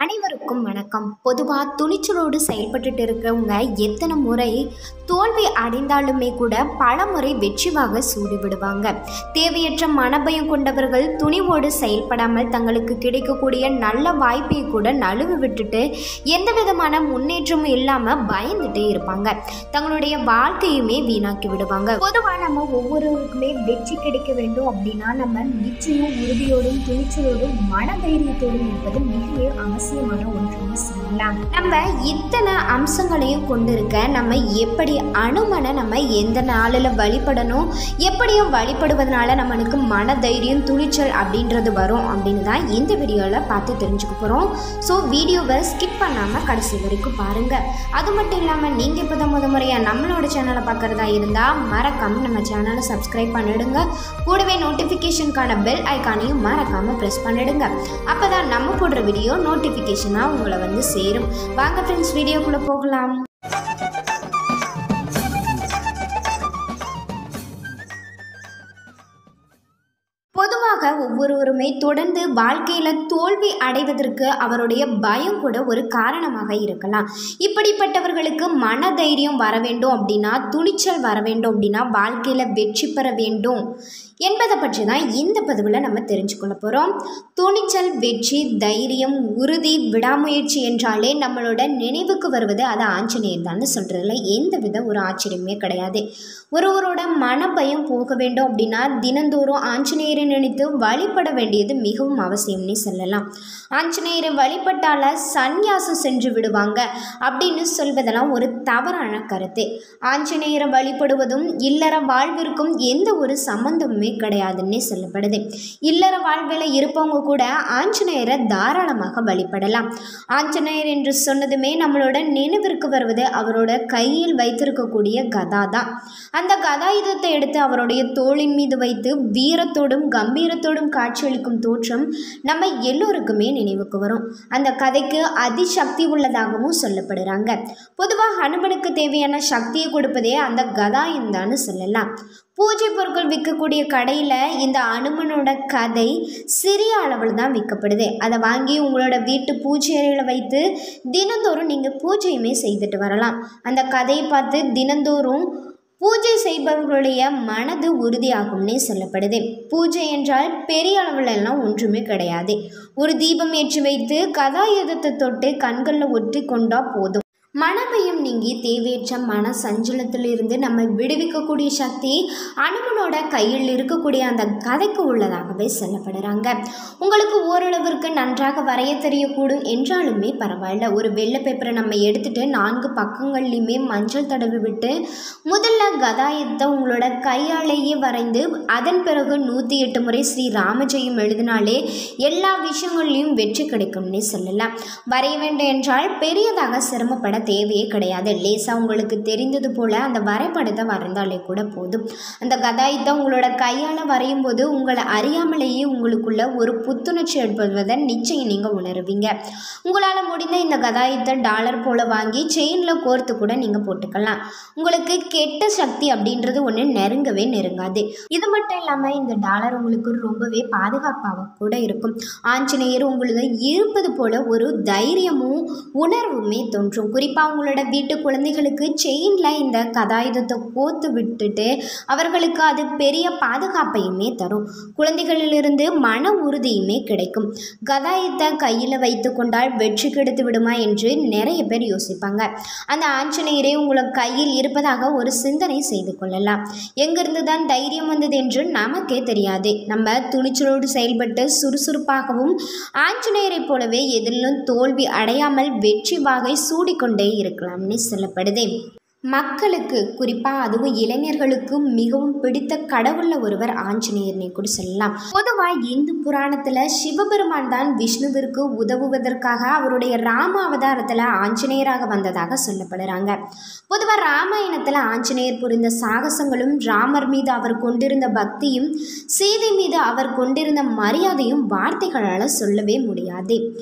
அனைவருக்கும் வணக்கம் பொதுவாக துணிச்சலோடு செயல்பட்டுட்டு இருக்கிறவங்க எத்தனை முறை தோல்வி அடைந்தாலுமே கூட பல முறை வெற்றிவாக சூடி விடுவாங்க தேவையற்ற மனபயம் கொண்டவர்கள் துணிவோடு செயல்படாமல் தங்களுக்கு கிடைக்கக்கூடிய நல்ல வாய்ப்பை கூட நழுவு விட்டுட்டு எந்த விதமான முன்னேற்றமும் இல்லாமல் பயந்துட்டே இருப்பாங்க தங்களுடைய வாழ்க்கையுமே வீணாக்கி விடுவாங்க பொதுவாக நம்ம ஒவ்வொருவருக்குமே வெற்றி கிடைக்க வேண்டும் அப்படின்னா நம்ம நிச்சயம் உறுதியோடும் துணிச்சலோடும் மனதைரியத்தோடும் இருப்பது மிக அவசியமான ஒன்றுன்னு சொல்லலாம் நம்ம இத்தனை அம்சங்களையும் கொண்டிருக்க நம்ம எப்படி அனுமனை நம்ம எந்த நாளில் வழிபடணும் எப்படியும் வழிபடுவதனால நம்மளுக்கு மன தைரியம் துணிச்சல் அப்படின்றது வரும் அப்படின்னு தான் இந்த வீடியோவில் பார்த்து தெரிஞ்சுக்க போகிறோம் ஸோ வீடியோவை ஸ்கிப் பண்ணாமல் கடைசி வரைக்கும் பாருங்கள் அது மட்டும் இல்லாமல் நீங்கள் இப்போ தான் முத முறையாக நம்மளோட சேனலை பார்க்குறதா இருந்தால் மறக்காமல் நம்ம சேனலை சப்ஸ்கிரைப் பண்ணிடுங்க கூடவே நோட்டிஃபிகேஷனுக்கான பெல் ஐக்கானையும் மறக்காமல் ப்ரெஸ் பண்ணிடுங்க அப்போ தான் நம்ம போடுற வீடியோ நோட்டிஃபிகேஷனாக உங்களை வந்து சேரும் வாங்க ஃப்ரெண்ட்ஸ் வீடியோக்குள்ளே போகலாம் பொதுவாக ஒவ்வொருவருமே தொடர்ந்து வாழ்க்கையில் தோல்வி அடைவதற்கு அவருடைய பயம் கூட ஒரு காரணமாக இருக்கலாம் இப்படிப்பட்டவர்களுக்கு மன தைரியம் வர வேண்டும் அப்படின்னா துணிச்சல் வர வேண்டும் அப்படின்னா வாழ்க்கையில் வெற்றி பெற வேண்டும் என்பதை பற்றி தான் இந்த பதிவில் நம்ம தெரிஞ்சுக்கொள்ள போகிறோம் துணிச்சல் வெற்றி தைரியம் உறுதி விடாமுயற்சி என்றாலே நம்மளோட நினைவுக்கு வருவது அது ஆஞ்சநேயர் தான் சொல்கிறதுல எந்த வித ஒரு ஆச்சரியமே கிடையாது ஒருவரோட மனபயம் போக வேண்டும் அப்படின்னா தினந்தோறும் ஆஞ்சநேயரை நினைத்து வழிபட வேண்டியது மிகவும் அவசியம்னே சொல்லலாம் ஆஞ்சநேயரை வழிபட்டால சந்நியாசம் சென்று விடுவாங்க அப்படின்னு சொல்வதெல்லாம் ஒரு தவறான கருத்து ஆஞ்சநேயரை வழிபடுவதும் இல்லற வாழ்விற்கும் எந்த ஒரு சம்பந்தமுமே கிடையாதுன்னே சொல்லப்படுது இல்லற வாழ்வில் இருப்பவங்க கூட ஆஞ்சநேயரை தாராளமாக வழிபடலாம் ஆஞ்சநேயர் என்று சொன்னதுமே நம்மளோட நினைவிற்கு வருவது அவரோட கையில் வைத்திருக்கக்கூடிய கதா தான் அந்த கதாயுதத்தை எடுத்து அவருடைய தோளின் மீது வைத்து வீரத்தோடும் கம்பீரத்தோடும் காட்சியளிக்கும் தோற்றம் நம்ம எல்லோருக்குமே நினைவுக்கு வரும் அந்த கதைக்கு அதிசக்தி உள்ளதாகவும் சொல்லப்படுறாங்க பொதுவாக ஹனுமனுக்கு தேவையான சக்தியை கொடுப்பதே அந்த கதாயுந்தான்னு சொல்லலாம் பூஜை பொருட்கள் விற்கக்கூடிய கடையில் இந்த அனுமனோட கதை சிறிய அளவில் தான் விற்கப்படுது அதை வாங்கி உங்களோட வீட்டு பூஜை அறையில் வைத்து தினந்தோறும் நீங்கள் பூஜையுமே செய்துட்டு வரலாம் அந்த கதையை பார்த்து தினந்தோறும் பூஜை செய்பவர்களுடைய மனது உறுதியாகும்னே சொல்லப்படுது பூஜை என்றால் பெரிய அளவில் எல்லாம் ஒன்றுமே கிடையாது ஒரு தீபம் ஏற்றி வைத்து கதாயுதத்தை தொட்டு கண்களில் ஒற்றி கொண்டா போதும் மனபயம் நீங்கி தேவையற்ற மன சஞ்சலத்திலிருந்து நம்ம விடுவிக்கக்கூடிய சக்தி அனுமனோட கையில் இருக்கக்கூடிய அந்த கதைக்கு உள்ளதாகவே சொல்லப்படுறாங்க உங்களுக்கு ஓரளவிற்கு நன்றாக வரைய தெரியக்கூடும் என்றாலுமே பரவாயில்ல ஒரு வெள்ளை பேப்பரை நம்ம எடுத்துட்டு நான்கு பக்கங்கள்லையுமே மஞ்சள் தடவி விட்டு முதல்ல கதாயத்தை உங்களோட கையாலேயே வரைந்து அதன் பிறகு நூற்றி எட்டு முறை ஸ்ரீ ராமஜெயம் எழுதினாலே எல்லா விஷயங்கள்லையும் வெற்றி கிடைக்கும்னே சொல்லலாம் வரைய வேண்டும் என்றால் பெரியதாக சிரமப்பட தேவையே கிடையாது லேசாக உங்களுக்கு தெரிந்தது போல் அந்த வரைபடத்தை வரைந்தாலே கூட போதும் அந்த கதாயத்தை உங்களோட கையால் வரையும் போது உங்களை அறியாமலேயே உங்களுக்குள்ள ஒரு புத்துணர்ச்சி ஏற்படுவதை நிச்சயம் நீங்கள் உணருவீங்க உங்களால் முடிந்த இந்த கதாயத்தை டாலர் போல் வாங்கி செயினில் கோர்த்து கூட நீங்கள் போட்டுக்கலாம் உங்களுக்கு கெட்ட சக்தி அப்படின்றது ஒன்று நெருங்கவே நெருங்காது இது மட்டும் இல்லாமல் இந்த டாலர் உங்களுக்கு ரொம்பவே பாதுகாப்பாக கூட இருக்கும் ஆஞ்சநேயர் உங்களுக்கு இருப்பது போல ஒரு தைரியமும் உணர்வுமே தோன்றும் குறிப்பாக உங்களோட வீட்டு குழந்தைகளுக்கு செயினில் இந்த கதாயுதத்தை கோத்து விட்டுட்டு அவர்களுக்கு அது பெரிய பாதுகாப்பையுமே தரும் குழந்தைகளிலிருந்து மன உறுதியுமே கிடைக்கும் கதாயுத்தை கையில் வைத்து கொண்டால் வெற்றி கெடுத்து விடுமா என்று நிறைய பேர் யோசிப்பாங்க அந்த ஆஞ்சநேயரே உங்களோட கையில் இருப்பதாக ஒரு சிந்தனை செய்து கொள்ளலாம் எங்கிருந்து தான் தைரியம் வந்தது என்று நமக்கே தெரியாது நம்ம துணிச்சலோடு செயல்பட்டு சுறுசுறுப்பாகவும் ஆஞ்சநேயரைப் போலவே எதிலும் தோல்வி அடையாமல் வெற்றி வாகை சூடிக்கொண்டே இருக்கலாம்னு சொல்லப்படுது மக்களுக்கு குறிப்பாக அதுவும் இளைஞர்களுக்கு மிகவும் பிடித்த கடவுளில் ஒருவர் ஆஞ்சநேயர்னே கூட சொல்லலாம் பொதுவாக இந்து புராணத்தில் சிவபெருமான் தான் விஷ்ணுவிற்கு உதவுவதற்காக அவருடைய ராம அவதாரத்தில் ஆஞ்சநேயராக வந்ததாக சொல்லப்படுறாங்க பொதுவாக ராமாயணத்தில் ஆஞ்சநேயர் புரிந்த சாகசங்களும் ராமர் மீது அவர் கொண்டிருந்த பக்தியும் சீதை மீது அவர் கொண்டிருந்த மரியாதையும் வார்த்தைகளால் சொல்லவே முடியாது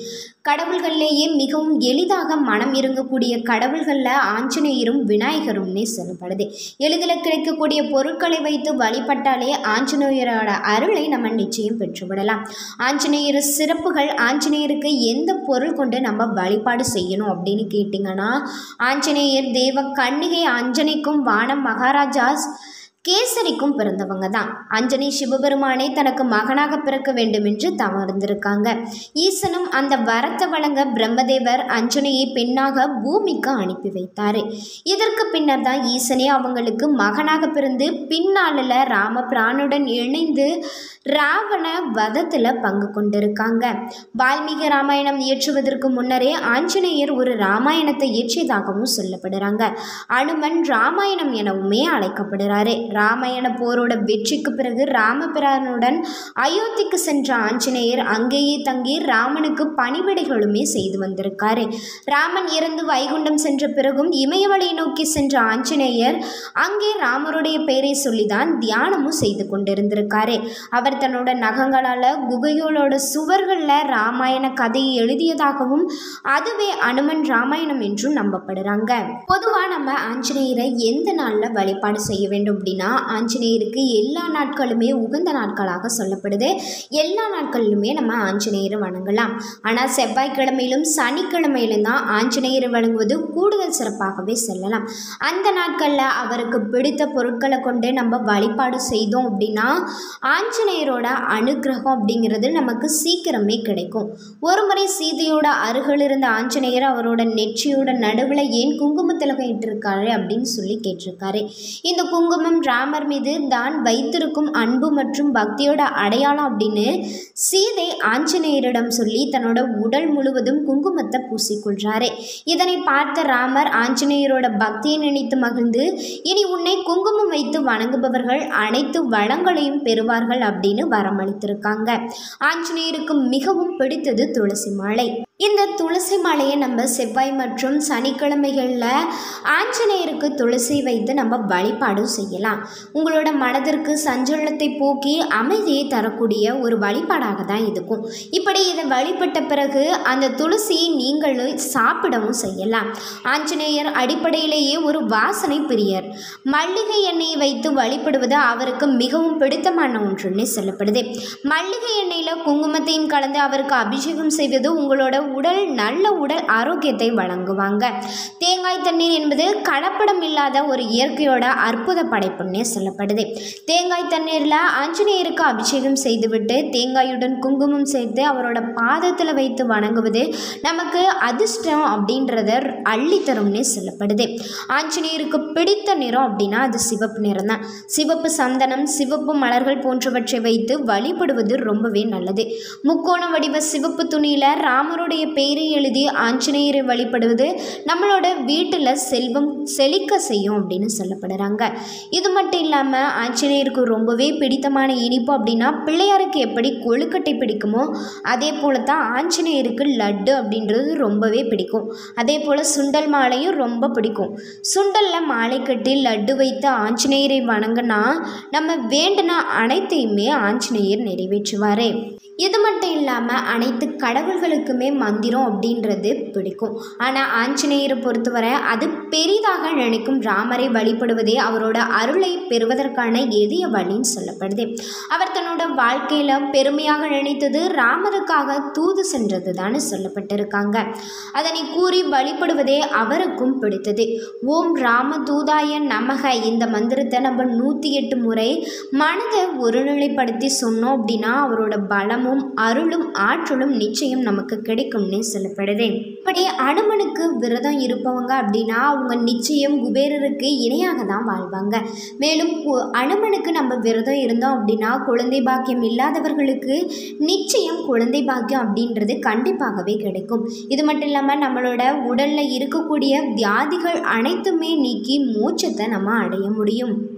கடவுள்கள்லேயே மிகவும் எளிதாக மனம் இறங்கக்கூடிய கடவுள்களில் ஆஞ்சநேயரும் விநாயகரும்னே சொல்லப்படுது எளிதில் கிடைக்கக்கூடிய பொருட்களை வைத்து வழிபட்டாலே ஆஞ்சநேயரோட அருளை நம்ம நிச்சயம் பெற்றுவிடலாம் ஆஞ்சநேயர் சிறப்புகள் ஆஞ்சநேயருக்கு எந்த பொருள் கொண்டு நம்ம வழிபாடு செய்யணும் அப்படின்னு கேட்டிங்கன்னா ஆஞ்சநேயர் தேவ கன்னிகை அஞ்சனைக்கும் வானம் மகாராஜாஸ் கேசரிக்கும் பிறந்தவங்க தான் அஞ்சனி சிவபெருமானே தனக்கு மகனாக பிறக்க வேண்டும் என்று தவறுந்திருக்காங்க ஈசனும் அந்த வரத்தை வழங்க பிரம்மதேவர் அஞ்சனையை பெண்ணாக பூமிக்கு அனுப்பி வைத்தார் இதற்கு பின்னர் தான் ஈசனே அவங்களுக்கு மகனாக பிறந்து பின்னாளில் ராம பிரானுடன் இணைந்து ராவண வதத்தில் பங்கு கொண்டிருக்காங்க வால்மீகி ராமாயணம் இயற்றுவதற்கு முன்னரே ஆஞ்சநேயர் ஒரு ராமாயணத்தை இயற்றியதாகவும் சொல்லப்படுறாங்க அனுமன் ராமாயணம் எனவுமே அழைக்கப்படுறாரு ராமாயண போரோட வெற்றிக்கு பிறகு ராமபிரானுடன் அயோத்திக்கு சென்ற ஆஞ்சநேயர் அங்கேயே தங்கி ராமனுக்கு பணிவிடைகளுமே செய்து வந்திருக்காரு ராமன் இறந்து வைகுண்டம் சென்ற பிறகும் இமயமலை நோக்கி சென்ற ஆஞ்சநேயர் அங்கே ராமருடைய பெயரை சொல்லிதான் தியானமும் செய்து கொண்டிருந்திருக்காரு அவர் தன்னோட நகங்களால் குகைகளோட சுவர்களில் ராமாயண கதையை எழுதியதாகவும் அதுவே அனுமன் ராமாயணம் என்றும் நம்பப்படுறாங்க பொதுவாக நம்ம ஆஞ்சநேயரை எந்த நாளில் வழிபாடு செய்ய வேண்டும் அப்படின்னா ஆஞ்சநேயருக்கு எல்லா நாட்களுமே உகந்த நாட்களாக சொல்லப்படுது எல்லா நாட்களிலுமே நம்ம ஆஞ்சநேயரை வணங்கலாம் ஆனால் செவ்வாய்க்கிழமையிலும் சனிக்கிழமையிலும் தான் ஆஞ்சநேயரை வழங்குவது கூடுதல் சிறப்பாகவே சொல்லலாம் அந்த நாட்களில் அவருக்கு பிடித்த பொருட்களை கொண்டு நம்ம வழிபாடு செய்தோம் அப்படின்னா ஆஞ்சநேயரோட அனுகிரகம் அப்படிங்கிறது நமக்கு சீக்கிரமே கிடைக்கும் ஒரு முறை சீதையோட அருகில் இருந்த ஆஞ்சநேயர் அவரோட நெற்றியோட நடுவில் ஏன் குங்கும திலகம் இட்டிருக்காரு அப்படின்னு சொல்லி கேட்டிருக்காரு இந்த குங்குமம் ராமர் மீது தான் வைத்திருக்கும் அன்பு மற்றும் பக்தியோட அடையாளம் அப்படின்னு சீதை ஆஞ்சநேயரிடம் சொல்லி தன்னோட உடல் முழுவதும் குங்குமத்தை பூசிக்கொள்றாரு இதனை பார்த்த ராமர் ஆஞ்சநேயரோட பக்தியை நினைத்து மகிழ்ந்து இனி உன்னை குங்குமம் வைத்து வணங்குபவர்கள் அனைத்து வளங்களையும் பெறுவார்கள் அப்படின்னு வரமளித்திருக்காங்க ஆஞ்சநேயருக்கு மிகவும் பிடித்தது துளசி மாலை இந்த துளசி மாலையை நம்ம செவ்வாய் மற்றும் சனிக்கிழமைகளில் ஆஞ்சநேயருக்கு துளசி வைத்து நம்ம வழிபாடும் செய்யலாம் உங்களோட மனதிற்கு சஞ்சலத்தை போக்கி அமைதியை தரக்கூடிய ஒரு வழிபாடாக தான் இருக்கும் இப்படி இதை வழிபட்ட பிறகு அந்த துளசியை நீங்களும் சாப்பிடவும் செய்யலாம் ஆஞ்சநேயர் அடிப்படையிலேயே ஒரு வாசனை பிரியர் மல்லிகை எண்ணெயை வைத்து வழிபடுவது அவருக்கு மிகவும் பிடித்தமான ஒன்றுன்னு சொல்லப்படுது மல்லிகை எண்ணெயில் குங்குமத்தையும் கலந்து அவருக்கு அபிஷேகம் செய்வது உங்களோட உடல் நல்ல உடல் ஆரோக்கியத்தை வழங்குவாங்க தேங்காய் தண்ணீர் என்பது கலப்படம் இல்லாத ஒரு இயற்கையோட அற்புத படைப்புன்னே சொல்லப்படுது தேங்காய் தண்ணீரில் ஆஞ்சநேயருக்கு அபிஷேகம் செய்துவிட்டு தேங்காயுடன் குங்குமம் சேர்த்து அவரோட பாதத்தில் வைத்து வணங்குவது நமக்கு அதிர்ஷ்டம் அப்படின்றத அள்ளி தரும்னே சொல்லப்படுது ஆஞ்சநேயருக்கு பிடித்த நிறம் அப்படின்னா அது சிவப்பு நிறம் தான் சிவப்பு சந்தனம் சிவப்பு மலர்கள் போன்றவற்றை வைத்து வழிபடுவது ரொம்பவே நல்லது முக்கோண வடிவ சிவப்பு துணியில் ராமருடைய பெயரை எழுதி ஆஞ்சநேயரை வழிபடுவது நம்மளோட வீட்டில் செல்வம் செழிக்க செய்யும் அப்படின்னு சொல்லப்படுறாங்க இது மட்டும் இல்லாமல் ஆஞ்சநேயருக்கு ரொம்பவே பிடித்தமான இனிப்பு அப்படின்னா பிள்ளையாருக்கு எப்படி கொழுக்கட்டை பிடிக்குமோ அதே போல தான் ஆஞ்சநேயருக்கு லட்டு அப்படின்றது ரொம்பவே பிடிக்கும் அதே போல் சுண்டல் மாலையும் ரொம்ப பிடிக்கும் சுண்டலில் மாலை கட்டி லட்டு வைத்து ஆஞ்சநேயரை வணங்கினா நம்ம வேண்டின அனைத்தையுமே ஆஞ்சநேயர் நிறைவேற்றுவார் இது மட்டும் இல்லாமல் அனைத்து கடவுள்களுக்குமே மந்திரம் அப்படின்றது பிடிக்கும் ஆனால் ஆஞ்சநேயரை பொறுத்தவரை அது பெரிதாக நினைக்கும் ராமரை வழிபடுவதே அவரோட அருளை பெறுவதற்கான எளிய வழின்னு சொல்லப்படுது அவர் தன்னோட வாழ்க்கையில் பெருமையாக நினைத்தது ராமருக்காக தூது சென்றது தானே சொல்லப்பட்டிருக்காங்க அதனை கூறி வழிபடுவதே அவருக்கும் பிடித்தது ஓம் ராம தூதாய நமக இந்த மந்திரத்தை நம்ம நூற்றி எட்டு முறை மனதை ஒருநிலைப்படுத்தி சொன்னோம் அப்படின்னா அவரோட பலமும் அருளும் ஆற்றலும் நிச்சயம் நமக்கு கிடைக்கும்னு சொல்லப்படுது இப்படி அனுமனுக்கு விரதம் இருப்பவங்க அப்படின்னா அவங்க நிச்சயம் குபேரருக்கு இணையாக தான் வாழ்வாங்க மேலும் கு- அனுமனுக்கு நம்ம விரதம் இருந்தோம் அப்படின்னா குழந்தை பாக்கியம் இல்லாதவர்களுக்கு நிச்சயம் குழந்தை பாக்கியம் அப்படின்றது கண்டிப்பாகவே கிடைக்கும் இது மட்டும் இல்லாமல் நம்மளோட உடலில் இருக்கக்கூடிய வியாதிகள் அனைத்துமே நீக்கி மோட்சத்தை நம்ம அடைய முடியும்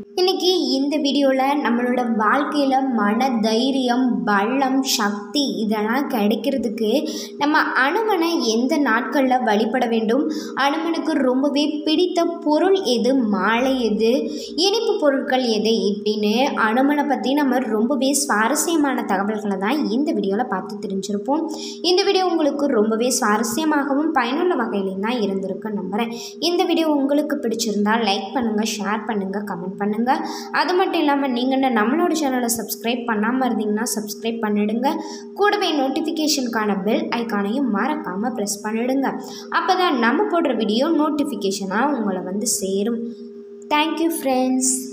இன்னைக்கு இந்த வீடியோவில் நம்மளோட வாழ்க்கையில் மன தைரியம் பலம் சக்தி இதெல்லாம் கிடைக்கிறதுக்கு நம்ம அனுமனை எந்த நாட்களில் வழிபட வேண்டும் அனுமனுக்கு ரொம்பவே பிடித்த பொருள் எது மாலை எது இனிப்பு பொருட்கள் எது இப்படின்னு அனுமனை பற்றி நம்ம ரொம்பவே சுவாரஸ்யமான தகவல்களை தான் இந்த வீடியோவில் பார்த்து தெரிஞ்சிருப்போம் இந்த வீடியோ உங்களுக்கு ரொம்பவே சுவாரஸ்யமாகவும் பயனுள்ள வகையிலையும் தான் இருந்திருக்குன்னு நம்புகிறேன் இந்த வீடியோ உங்களுக்கு பிடிச்சிருந்தால் லைக் பண்ணுங்கள் ஷேர் பண்ணுங்கள் கமெண்ட் பண்ணுங்கள் அது மட்டும் இல்லாமல் நீங்கள் நம்மளோட சேனலை சப்ஸ்கிரைப் பண்ணாமல் இருந்தீங்கன்னா சப்ஸ்கிரைப் பண்ணிடுங்க கூடவே நோட்டிஃபிகேஷனுக்கான பெல் ஐக்கானையும் மறக்காமல் ப்ரெஸ் பண்ணிடுங்க அப்போ தான் நம்ம போடுற வீடியோ நோட்டிஃபிகேஷனாக உங்களை வந்து சேரும் தேங்க்யூ ஃப்ரெண்ட்ஸ்